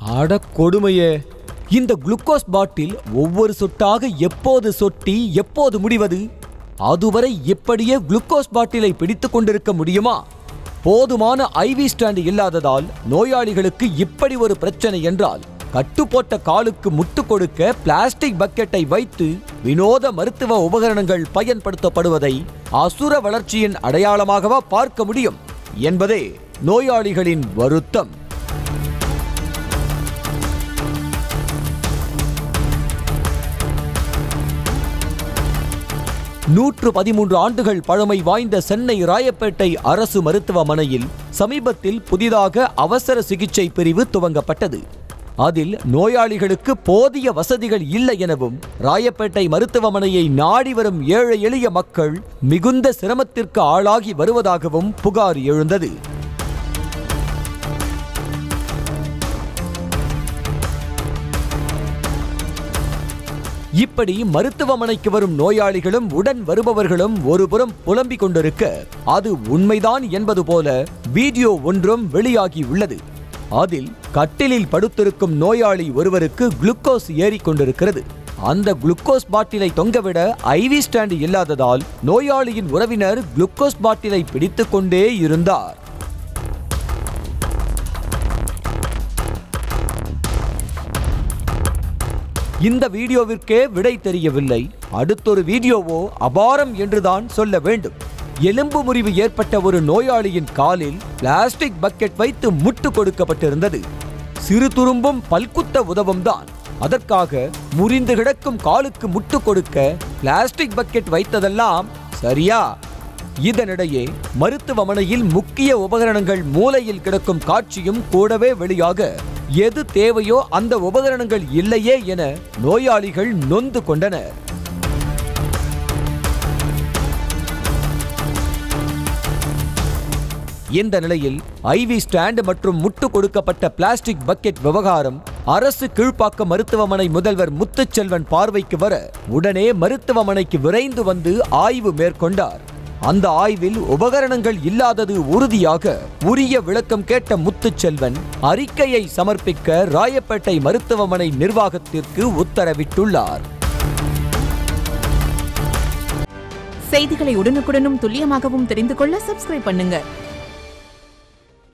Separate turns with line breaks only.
அட கொடுமையே இந்த குளுக்கோஸ் பாட்டில் ஒவ்வொரு சொட்டாக எப்போது சொட்டி எப்போது முடிவது அதுவரை இப்படியே குளுக்கோஸ் பாட்டிலை பிடித்துக் கொண்டிருக்க முடியுமா போதுமான ஐவி ஸ்டாண்ட் இல்லாததால் நோயாளிகளுக்கு இப்படி ஒரு பிரச்சனை என்றால் கட்டுப்போட்ட காலுக்கு முட்டு கொடுக்க பிளாஸ்டிக் பக்கெட்டை வைத்து வினோத மருத்துவ உபகரணங்கள் பயன்படுத்தப்படுவதை அசுர வளர்ச்சியின் அடையாளமாகவா பார்க்க முடியும் என்பதே நோயாளிகளின் வருத்தம் நூற்று பதிமூன்று ஆண்டுகள் பழமை வாய்ந்த சென்னை ராயப்பேட்டை அரசு மருத்துவமனையில் சமீபத்தில் புதிதாக அவசர சிகிச்சை பிரிவு துவங்கப்பட்டது அதில் நோயாளிகளுக்கு போதிய வசதிகள் இல்லை எனவும் ராயப்பேட்டை மருத்துவமனையை நாடி வரும் ஏழை எளிய மக்கள் மிகுந்த சிரமத்திற்கு ஆளாகி வருவதாகவும் புகார் எழுந்தது இப்படி மருத்துவமனைக்கு வரும் நோயாளிகளும் உடன் வருபவர்களும் ஒருபுறம் புலம்பிக் கொண்டிருக்க அது உண்மைதான் என்பது போல வீடியோ ஒன்றும் வெளியாகி உள்ளது அதில் கட்டிலில் படுத்திருக்கும் நோயாளி ஒருவருக்கு குளுக்கோஸ் ஏறிக் கொண்டிருக்கிறது அந்த குளுக்கோஸ் பாட்டிலை தொங்கவிட ஐவி ஸ்டாண்ட் இல்லாததால் நோயாளியின் உறவினர் குளுக்கோஸ் பாட்டிலை பிடித்துக் கொண்டே இருந்தார் இந்த வீடியோவிற்கே விடை தெரியவில்லை அடுத்தொரு வீடியோவோ அபாரம் என்றுதான் சொல்ல வேண்டும் எலும்பு முறிவு ஏற்பட்ட ஒரு நோயாளியின் காலில் பிளாஸ்டிக் பக்கெட் வைத்து முட்டு கொடுக்கப்பட்டிருந்தது சிறு துரும்பும் பல்குத்த உதவும் தான் அதற்காக முறிந்து கிடக்கும் காலுக்கு முட்டு கொடுக்க பிளாஸ்டிக் பக்கெட் வைத்ததெல்லாம் சரியா இதனிடையே மருத்துவமனையில் முக்கிய உபகரணங்கள் மூலையில் கிடக்கும் காட்சியும் கூடவே வெளியாக எது தேவையோ அந்த உபகரணங்கள் இல்லையே என நோயாளிகள் நொந்து கொண்டனர் இந்த நிலையில் ஐவி ஸ்டாண்ட் மற்றும் முட்டு கொடுக்கப்பட்ட பிளாஸ்டிக் பக்கெட் விவகாரம் அரசு கீழ்ப்பாக்க மருத்துவமனை முதல்வர் முத்துச்செல்வன் பார்வைக்கு வர உடனே மருத்துவமனைக்கு விரைந்து வந்து ஆய்வு மேற்கொண்டார் அந்த ஆய்வில் உபகரணங்கள் இல்லாதது உறுதியாக உரிய விளக்கம் கேட்ட முத்துச்செல்வன் அறிக்கையை சமர்ப்பிக்க ராயப்பேட்டை மருத்துவமனை நிர்வாகத்திற்கு உத்தரவிட்டுள்ளார்
செய்திகளை உடனுக்குடனும் துல்லியமாகவும் தெரிந்து கொள்ள சப்ஸ்கிரைப் பண்ணுங்க